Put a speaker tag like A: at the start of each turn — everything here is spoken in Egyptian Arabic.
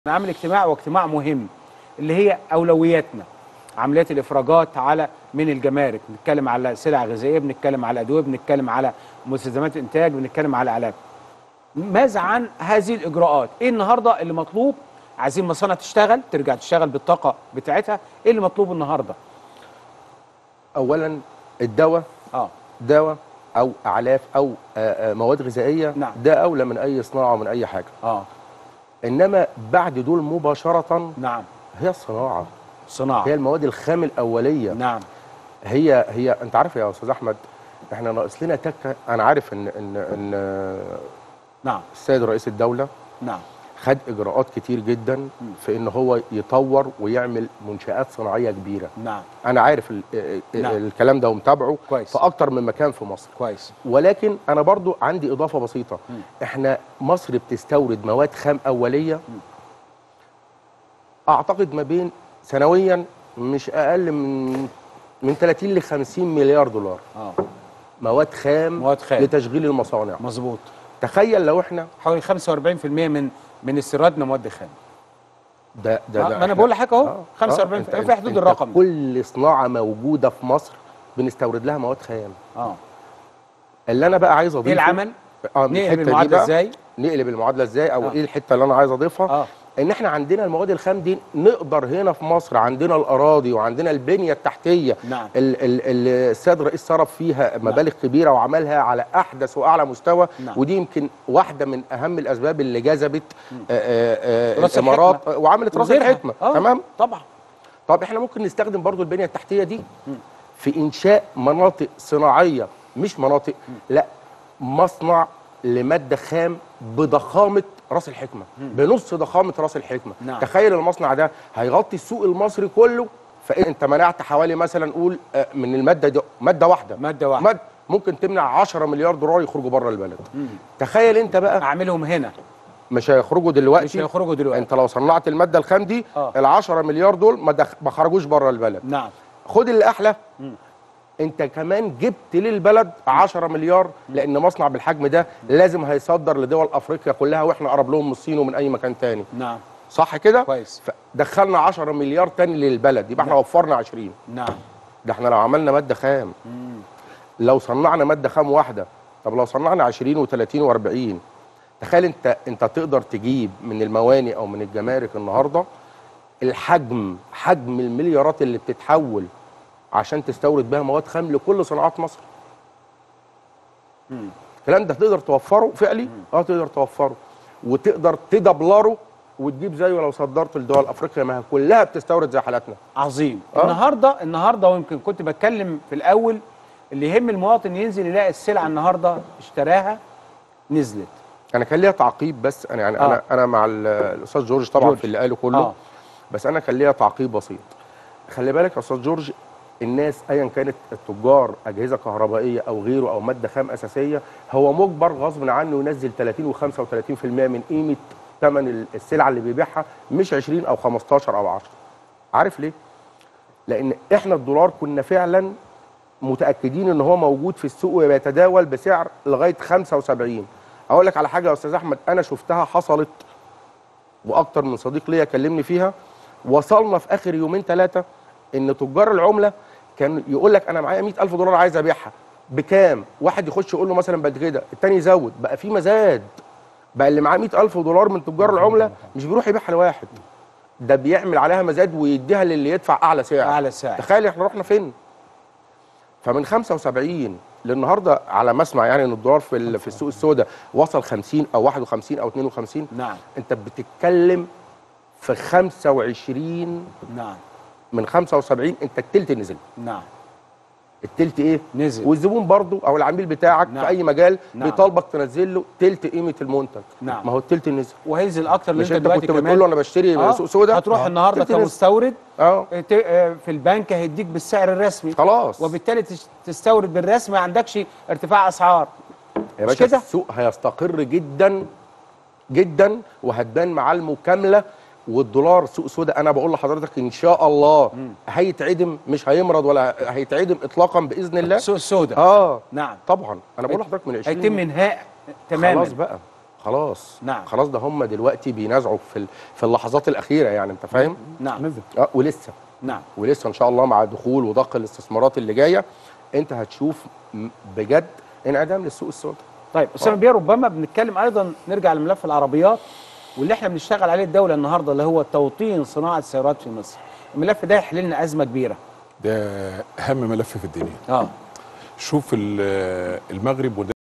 A: عامل اجتماع واجتماع مهم اللي هي اولوياتنا عمليات الافراجات على من الجمارك بنتكلم على سلع غذائيه بنتكلم على ادويه بنتكلم على مستلزمات انتاج بنتكلم على اعلام ماذا عن هذه الاجراءات ايه النهارده اللي مطلوب عايزين مصانع تشتغل ترجع تشتغل بالطاقه بتاعتها ايه اللي مطلوب النهارده
B: اولا الدواء
A: اه
B: دواء او اعلاف او آه، آه، مواد غذائيه
A: نعم.
B: ده اولى من اي صناعه ومن اي حاجه
A: اه
B: انما بعد دول مباشره
A: نعم
B: هي الصناعه
A: صناعه
B: هي المواد الخام الاوليه
A: نعم
B: هي هي انت عارف يا استاذ احمد احنا ناقص لنا تكه انا عارف ان ان ان آه،
A: نعم
B: السيد رئيس الدوله
A: نعم
B: خد اجراءات كتير جدا في ان هو يطور ويعمل منشات صناعيه كبيره
A: نعم
B: انا عارف ال ال
A: نعم.
B: الكلام ده ومتابعه
A: كويس.
B: في اكتر من مكان في مصر
A: كويس
B: ولكن انا برضو عندي اضافه بسيطه احنا مصر بتستورد مواد خام اوليه اعتقد ما بين سنويا مش اقل من من 30 ل 50 مليار دولار
A: اه
B: مواد خام
A: مواد خام.
B: لتشغيل المصانع
A: مظبوط
B: تخيل لو احنا
A: حوالي 45% من من استيرادنا مواد خام
B: ده ده,
A: آه،
B: ده
A: ما أنا
B: إحنا-
A: بقول لحضرتك أهو،
B: آه،
A: 45
B: آه، أنت-
A: في حدود
B: أنت
A: الرقم ده.
B: كل صناعه موجوده في مصر بنستورد لها مواد خام
A: اه
B: اللي انا بقى عايز اضيفه
A: ايه العمل
B: اه من
A: نقلب
B: الحتة دي
A: المعادله
B: بقى،
A: ازاي
B: نقلب المعادله ازاي او
A: آه.
B: ايه الحته اللي انا عايز اضيفها
A: اه
B: ان احنا عندنا المواد الخام دي نقدر هنا في مصر عندنا الاراضي وعندنا البنيه التحتيه
A: نعم.
B: ال- ال- ال- السيد الرئيس صرف فيها مبالغ كبيره وعملها على احدث واعلى مستوى
A: نعم.
B: ودي يمكن واحده من اهم الاسباب اللي جذبت آه، آه، آه،
A: رأس
B: الامارات
A: الحكمة.
B: آه، وعملت راس
A: وغيرها.
B: الحكمه
A: آه،
B: تمام
A: طبعا
B: طب احنا ممكن نستخدم برضو البنيه التحتيه دي في انشاء مناطق صناعيه مش مناطق لا مصنع لماده خام بضخامه راس الحكمه بنص ضخامه راس الحكمه
A: نعم.
B: تخيل المصنع ده هيغطي السوق المصري كله فانت منعت حوالي مثلا قول آه، من الماده دي ماده واحده
A: مادة واحدة.
B: ماد ممكن تمنع 10 مليار دولار يخرجوا بره البلد تخيل انت بقى
A: اعملهم هنا
B: مش هيخرجوا دلوقتي
A: مش هيخرجوا دلوقتي
B: انت لو صنعت الماده الخام دي
A: آه.
B: ال 10 مليار دول ما, دخ... ما خرجوش بره البلد
A: نعم
B: خد اللي احلى انت كمان جبت للبلد 10 مليار لان مصنع بالحجم ده لازم هيصدر لدول افريقيا كلها واحنا اقرب لهم من الصين ومن اي مكان تاني
A: نعم
B: صح كده
A: كويس.
B: دخلنا 10 مليار تاني للبلد يبقى احنا وفرنا 20
A: نعم
B: ده احنا لو عملنا ماده خام لو صنعنا ماده خام واحده طب لو صنعنا 20 و30 و40 تخيل انت انت تقدر تجيب من المواني او من الجمارك النهارده الحجم حجم المليارات اللي بتتحول عشان تستورد بها مواد خام لكل صناعات مصر الكلام ده تقدر توفره فعلي اه تقدر توفره وتقدر تدبلره وتجيب زيه لو صدرت لدول افريقيا ما هي كلها بتستورد زي حالاتنا
A: عظيم
B: آه.
A: النهارده النهارده ويمكن كنت بتكلم في الاول اللي يهم المواطن ينزل يلاقي السلعه النهارده اشتراها نزلت
B: انا كان ليا تعقيب بس انا يعني
A: آه.
B: انا انا مع ال- الاستاذ جورج طبعا
A: جورج.
B: في اللي قاله كله
A: آه.
B: بس انا كان ليا تعقيب بسيط خلي بالك يا استاذ جورج الناس ايا كانت التجار اجهزه كهربائيه او غيره او ماده خام اساسيه هو مجبر غصب عنه ينزل 30 و35% من قيمه ثمن السلعه اللي بيبيعها مش 20 او 15 او 10 عارف ليه؟ لان احنا الدولار كنا فعلا متاكدين ان هو موجود في السوق وبيتداول بسعر لغايه 75 اقول لك على حاجه يا استاذ احمد انا شفتها حصلت واكتر من صديق ليا كلمني فيها وصلنا في اخر يومين ثلاثه ان تجار العمله كان يقول لك انا معايا 100000 دولار عايز ابيعها بكام واحد يخش يقول له مثلا بعد كده التاني يزود بقى في مزاد بقى اللي معاه 100000 دولار من تجار العمله مش بيروح يبيعها لواحد ده بيعمل عليها مزاد ويديها للي يدفع اعلى سعر
A: اعلى سعر
B: تخيل احنا رحنا فين فمن 75 للنهارده على ما اسمع يعني ان الدولار في ال- في السوق السوداء وصل 50 او 51 او 52
A: نعم
B: انت بتتكلم في 25
A: نعم
B: من 75 انت التلت نزل
A: نعم
B: التلت ايه
A: نزل.
B: والزبون برضه او العميل بتاعك
A: نعم.
B: في اي مجال
A: نعم.
B: بيطالبك تنزل له تلت قيمه المنتج
A: نعم.
B: ما هو التلت نزل
A: وهينزل اكتر لان
B: مش
A: انت
B: انت
A: دلوقتي
B: كنت
A: كمان
B: بتقول له انا بشتري
A: آه،
B: سوق سودا
A: هتروح
B: آه.
A: النهارده
B: تلت نزل.
A: كمستورد
B: اه
A: ت- آه، في البنك هيديك بالسعر الرسمي
B: خلاص
A: وبالتالي تش- تستورد بالرسمي ما عندكش ارتفاع اسعار
B: يا
A: مش
B: باشا
A: كده؟
B: السوق هيستقر جدا جدا وهتبان معالمه كامله والدولار سوق سودا انا بقول لحضرتك ان شاء الله هيتعدم مش هيمرض ولا هيتعدم اطلاقا باذن الله
A: السوق السوداء
B: اه
A: نعم
B: طبعا انا بقول لحضرتك من 20
A: هيتم انهاء تماما
B: خلاص بقى خلاص
A: نعم.
B: خلاص ده هم دلوقتي بينازعوا في ال- في اللحظات الاخيره يعني انت فاهم
A: نعم
C: نزل
B: اه ولسه
A: نعم
B: ولسه ان شاء الله مع دخول وضخ الاستثمارات اللي جايه انت هتشوف م- بجد انعدام للسوق السوداء
A: طيب اسامه بيه ربما بنتكلم ايضا نرجع لملف العربيات واللي احنا بنشتغل عليه الدوله النهارده اللي هو توطين صناعه السيارات في مصر الملف ده يحل لنا ازمه كبيره
C: ده اهم ملف في الدنيا
A: اه
C: شوف ال- المغرب